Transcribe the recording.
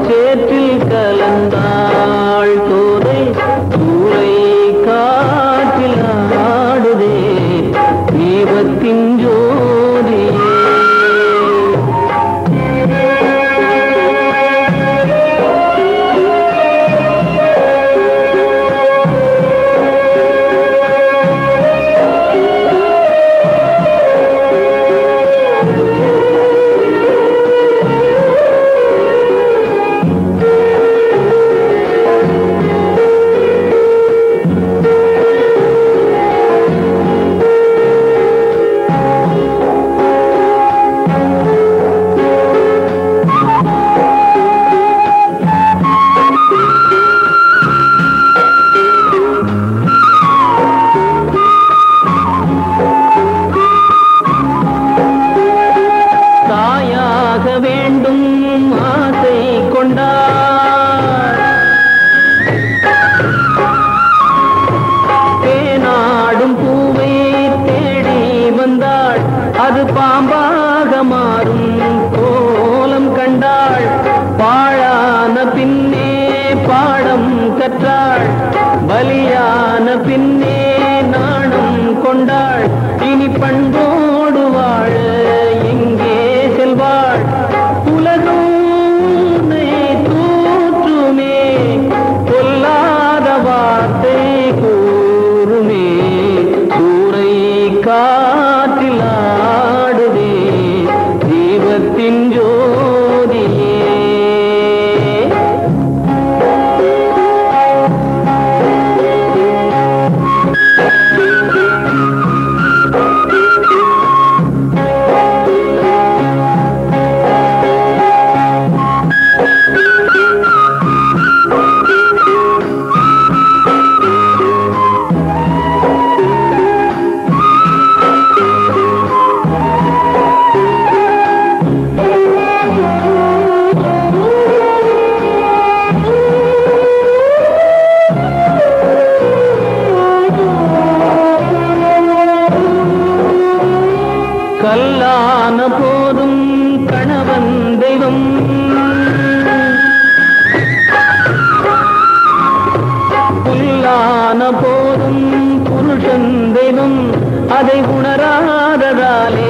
சேற்றில் கலந்தாள் தோதை தூரை காற்றில் ஆடுதே தீபத்தின் ஜோதியே தாயாக வேண்டும் ஆசை கொண்டார் தேனாடும் பூவை தேடி வந்தாள் அது பாம்பாக மாறும் கோலம் கண்டாள் பாழான பின்னே பாடம் கற்றாள் பலியான பின்னே நாணம் கொண்டாள் இனி பண்போடு வாழ எங்கே செல்வாள் உலகம் உன்னை தூற்றுமே பொல்லாத வார்த்தை கூறுமே சூறை காற்றில் ஆடுதே தீபத்தின் ஜோதியே கல்லான போதும் கணவன் தெய்வம் புல்லான போதும் புருஷன் தெய்வம் அதை உணராததாலே